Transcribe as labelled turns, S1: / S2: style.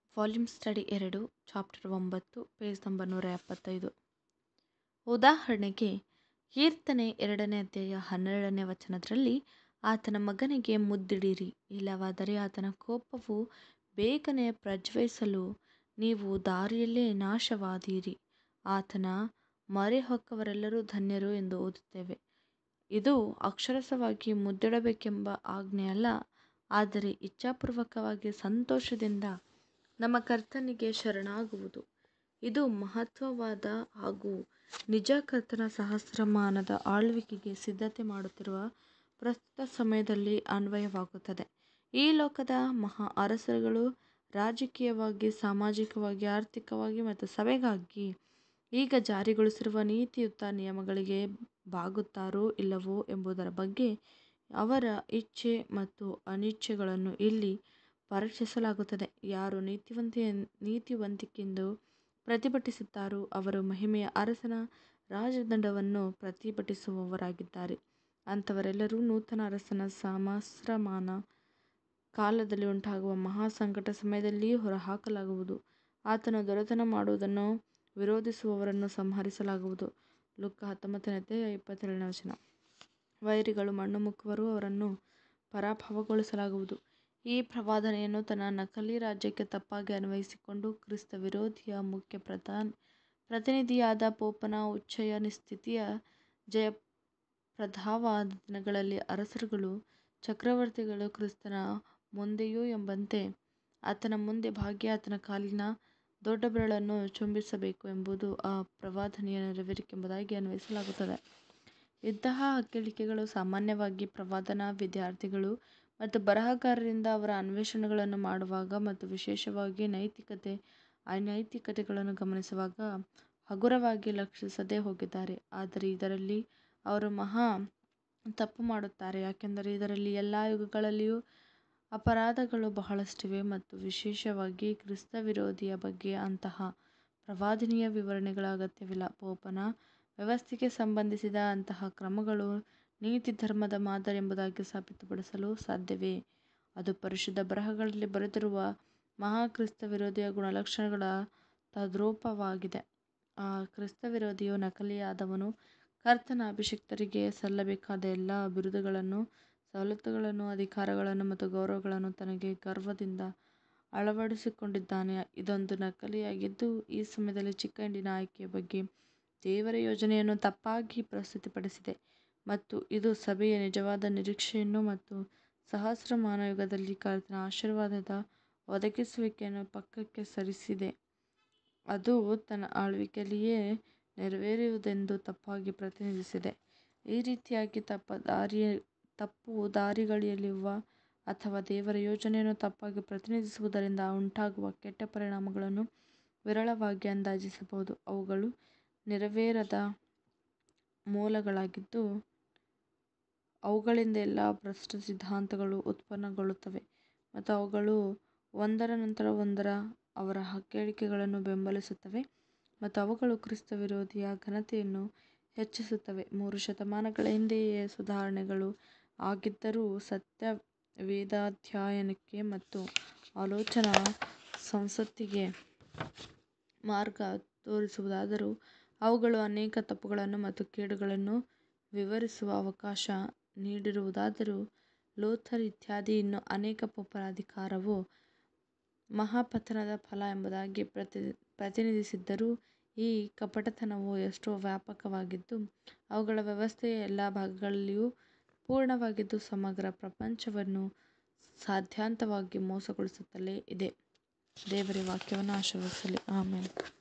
S1: volume study ಎರಡು chapter ಒಂಬತ್ತು page number ನೂರ ಎಪ್ಪತ್ತೈದು ಉದಾಹರಣೆಗೆ ಕೀರ್ತನೆ ಎರಡನೇ ಅಧ್ಯಾಯ ಹನ್ನೆರಡನೇ ವಚನದಲ್ಲಿ ಆತನ ಮಗನಿಗೆ ಮುದ್ದಿಡಿರಿ ಇಲ್ಲವಾದರೆ ಆತನ ಕೋಪವು ಬೇಗನೆ ಪ್ರಜ್ವಲಿಸಲು ನೀವು ದಾರಿಯಲ್ಲೇ ನಾಶವಾದೀರಿ ಆತನ ಮೊರೆಹೊಕ್ಕವರೆಲ್ಲರೂ ಧನ್ಯರು ಎಂದು ಓದುತ್ತೇವೆ ಇದು ಅಕ್ಷರಶಃವಾಗಿ ಮುದ್ದಿಡಬೇಕೆಂಬ ಆಜ್ಞೆಯಲ್ಲ ಆದರೆ ಇಚ್ಛಾಪೂರ್ವಕವಾಗಿ ಸಂತೋಷದಿಂದ ನಮ್ಮ ಕರ್ತನಿಗೆ ಶರಣಾಗುವುದು ಇದು ಮಹತ್ವವಾದ ಹಾಗೂ ನಿಜ ಕರ್ತನ ಸಹಸ್ರಮಾನದ ಆಳ್ವಿಕೆಗೆ ಸಿದ್ಧತೆ ಮಾಡುತ್ತಿರುವ ಪ್ರಸ್ತುತ ಸಮಯದಲ್ಲಿ ಅನ್ವಯವಾಗುತ್ತದೆ ಈ ಲೋಕದ ಮಹಾ ಅರಸರುಗಳು ರಾಜಕೀಯವಾಗಿ ಸಾಮಾಜಿಕವಾಗಿ ಆರ್ಥಿಕವಾಗಿ ಮತ್ತು ಸಭೆಗಾಗಿ ಈಗ ಜಾರಿಗೊಳಿಸಿರುವ ನೀತಿಯುತ ನಿಯಮಗಳಿಗೆ ಬಾಗುತ್ತಾರೋ ಇಲ್ಲವೋ ಎಂಬುದರ ಬಗ್ಗೆ ಅವರ ಇಚ್ಛೆ ಮತ್ತು ಅನಿಚ್ಛೆಗಳನ್ನು ಇಲ್ಲಿ ಪರೀಕ್ಷಿಸಲಾಗುತ್ತದೆ ಯಾರು ನೀತಿವಂತ ನೀತಿವಂತಿಕೆಯಿಂದ ಪ್ರತಿಭಟಿಸುತ್ತಾರೋ ಅವರು ಮಹಿಮೆಯ ಅರಸನ ರಾಜದಂಡವನ್ನು ಪ್ರತಿಭಟಿಸುವವರಾಗಿದ್ದಾರೆ ಅಂಥವರೆಲ್ಲರೂ ನೂತನ ಅರಸನ ಸಹಸ್ರಮಾನ ಕಾಲದಲ್ಲಿ ಉಂಟಾಗುವ ಮಹಾ ಸಂಕಟ ಸಮಯದಲ್ಲಿ ಹೊರಹಾಕಲಾಗುವುದು ಆತನು ದೊರೆತನ ಮಾಡುವುದನ್ನು ವಿರೋಧಿಸುವವರನ್ನು ಸಂಹರಿಸಲಾಗುವುದು ಲೂಕ ಹತ್ತೊಂಬತ್ತನೇ ಅಧ್ಯಾಯ ಇಪ್ಪತ್ತೇಳನೇ ವಚನ ವೈರಿಗಳು ಮಣ್ಣು ಮುಕ್ಕುವರು ಅವರನ್ನು ಪರಾಭವಗೊಳಿಸಲಾಗುವುದು ಈ ಪ್ರವಾದನೆಯನ್ನು ತನ್ನ ನಕಲಿ ರಾಜ್ಯಕ್ಕೆ ತಪ್ಪಾಗಿ ಅನ್ವಯಿಸಿಕೊಂಡು ಕ್ರಿಸ್ತ ವಿರೋಧಿಯ ಮುಖ್ಯ ಪ್ರಧಾನ ಪ್ರತಿನಿಧಿಯಾದ ಪೋಪನ ಉಚ್ಛಯ ಸ್ಥಿತಿಯ ಜಯಪ್ರದವಾದ ದಿನಗಳಲ್ಲಿ ಅರಸರುಗಳು ಚಕ್ರವರ್ತಿಗಳು ಕ್ರಿಸ್ತನ ಮುಂದೆಯೋ ಎಂಬಂತೆ ಆತನ ಮುಂದೆ ಬಾಗಿ ಆತನ ಕಾಲಿನ ದೊಡ್ಡ ಬೆರಳನ್ನು ಚುಂಬಿಸಬೇಕು ಎಂಬುದು ಆ ಪ್ರವಾದನೆಯ ನೆರವೇರಿಕೆಂಬುದಾಗಿ ಅನ್ವಯಿಸಲಾಗುತ್ತದೆ ಇಂತಹ ಹೇಳಿಕೆಗಳು ಸಾಮಾನ್ಯವಾಗಿ ಪ್ರವಾದನಾ ವಿದ್ಯಾರ್ಥಿಗಳು ಮತ್ತು ಬರಹಗಾರರಿಂದ ಅವರ ಅನ್ವೇಷಣೆಗಳನ್ನು ಮಾಡುವಾಗ ಮತ್ತು ವಿಶೇಷವಾಗಿ ನೈತಿಕತೆ ಅನೈತಿಕತೆಗಳನ್ನು ಗಮನಿಸುವಾಗ ಹಗುರವಾಗಿ ಲಕ್ಷಿಸದೆ ಹೋಗಿದ್ದಾರೆ ಆದರೆ ಇದರಲ್ಲಿ ಅವರು ಮಹಾ ತಪ್ಪು ಮಾಡುತ್ತಾರೆ ಯಾಕೆಂದರೆ ಇದರಲ್ಲಿ ಎಲ್ಲ ಯುಗಗಳಲ್ಲಿಯೂ ಅಪರಾಧಗಳು ಬಹಳಷ್ಟಿವೆ ಮತ್ತು ವಿಶೇಷವಾಗಿ ಕ್ರಿಸ್ತ ವಿರೋಧಿಯ ಬಗ್ಗೆ ಅಂತಹ ಪ್ರವಾದನೀಯ ವಿವರಣೆಗಳ ಅಗತ್ಯವಿಲ್ಲ ಪೋಪನ ವ್ಯವಸ್ಥೆಗೆ ಸಂಬಂಧಿಸಿದ ಅಂತಹ ಕ್ರಮಗಳು ನೀತಿ ಧರ್ಮದ ಮಾದರಿ ಎಂಬುದಾಗಿ ಸಾಬೀತುಪಡಿಸಲು ಸಾಧ್ಯವೇ ಅದು ಪರಿಶುದ್ಧ ಬರಹಗಳಲ್ಲಿ ಬರೆದಿರುವ ಮಹಾ ಕ್ರಿಸ್ತ ವಿರೋಧಿಯ ಗುಣಲಕ್ಷಣಗಳ ತದ್ರೂಪವಾಗಿದೆ ಆ ಕ್ರಿಸ್ತ ವಿರೋಧಿಯು ನಕಲಿಯಾದವನು ಕರ್ತನ ಅಭಿಷಿಕ್ತರಿಗೆ ಸಲ್ಲಬೇಕಾದ ಎಲ್ಲ ಬಿರುದುಗಳನ್ನು ಸವಲತ್ತುಗಳನ್ನು ಅಧಿಕಾರಗಳನ್ನು ಮತ್ತು ಗೌರವಗಳನ್ನು ತನಗೆ ಗರ್ವದಿಂದ ಅಳವಡಿಸಿಕೊಂಡಿದ್ದಾನೆ ಇದೊಂದು ನಕಲಿಯಾಗಿದ್ದು ಈ ಸಮಯದಲ್ಲಿ ಚಿಕ್ಕ ಹಿಂಡಿನ ಆಯ್ಕೆಯ ಬಗ್ಗೆ ದೇವರ ಯೋಜನೆಯನ್ನು ತಪ್ಪಾಗಿ ಪ್ರಸ್ತುತಪಡಿಸಿದೆ ಮತ್ತು ಇದು ಸಭೆಯ ನಿಜವಾದ ನಿರೀಕ್ಷೆಯನ್ನು ಮತ್ತು ಸಹಸ್ರಮಾನ ಯುಗದಲ್ಲಿ ಕರ್ತನ ಆಶೀರ್ವಾದದ ಒದಗಿಸುವಿಕೆಯನ್ನು ಪಕ್ಕಕ್ಕೆ ಸರಿಸಿದೆ ಅದು ತನ್ನ ಆಳ್ವಿಕೆಯಲ್ಲಿಯೇ ನೆರವೇರುವುದೆಂದು ತಪ್ಪಾಗಿ ಪ್ರತಿನಿಧಿಸಿದೆ ಈ ರೀತಿಯಾಗಿ ತಪ್ಪ ದಾರಿಯ ತಪ್ಪು ದಾರಿಗಳಿರುವ ಅಥವಾ ದೇವರ ಯೋಜನೆಯನ್ನು ತಪ್ಪಾಗಿ ಪ್ರತಿನಿಧಿಸುವುದರಿಂದ ಉಂಟಾಗುವ ಕೆಟ್ಟ ಪರಿಣಾಮಗಳನ್ನು ವಿರಳವಾಗಿ ಅಂದಾಜಿಸಬಹುದು ಅವುಗಳು ನೆರವೇರದ ಮೂಲಗಳಾಗಿದ್ದು ಅವುಗಳಿಂದ ಎಲ್ಲ ಭ್ರಷ್ಟ ಸಿದ್ಧಾಂತಗಳು ಉತ್ಪನ್ನಗೊಳ್ಳುತ್ತವೆ ಮತ್ತು ಅವುಗಳು ಒಂದರ ನಂತರ ಒಂದರ ಅವರ ಹೇಳಿಕೆಗಳನ್ನು ಬೆಂಬಲಿಸುತ್ತವೆ ಮತ್ತು ಅವುಗಳು ಕ್ರಿಸ್ತ ವಿರೋಧಿಯ ಘನತೆಯನ್ನು ಹೆಚ್ಚಿಸುತ್ತವೆ ಮೂರು ಶತಮಾನಗಳ ಹಿಂದೆಯೇ ಸುಧಾರಣೆಗಳು ಆಗಿದ್ದರೂ ಸತ್ಯ ವೇದಾಧ್ಯಯನಕ್ಕೆ ಮತ್ತು ಆಲೋಚನಾ ಸಂಸತ್ತಿಗೆ ಮಾರ್ಗ ತೋರಿಸುವುದಾದರೂ ಅವುಗಳು ಅನೇಕ ತಪ್ಪುಗಳನ್ನು ಮತ್ತು ಕೇಡುಗಳನ್ನು ವಿವರಿಸುವ ಅವಕಾಶ ನೀಡಿರುವುದಾದರೂ ಲೂಥರ್ ಇತ್ಯಾದಿ ಇನ್ನೂ ಅನೇಕ ಪೋಪರ ಅಧಿಕಾರವು ಮಹಾಪತನದ ಫಲ ಎಂಬುದಾಗಿ ಪ್ರತಿ ಪ್ರತಿನಿಧಿಸಿದ್ದರೂ ಈ ಕಪಟತನವು ಎಷ್ಟೋ ವ್ಯಾಪಕವಾಗಿದ್ದು ಅವುಗಳ ವ್ಯವಸ್ಥೆಯ ಎಲ್ಲ ಭಾಗಗಳಲ್ಲಿಯೂ ಪೂರ್ಣವಾಗಿದ್ದು ಸಮಗ್ರ ಪ್ರಪಂಚವನ್ನು ಸಾಧ್ಯಾಂತವಾಗಿ ಮೋಸಗೊಳಿಸುತ್ತಲೇ ಇದೆ ದೇವರ ವಾಕ್ಯವನ್ನು ಆಶೀರ್ವದಿಸಲಿ ಆಮೇಲೆ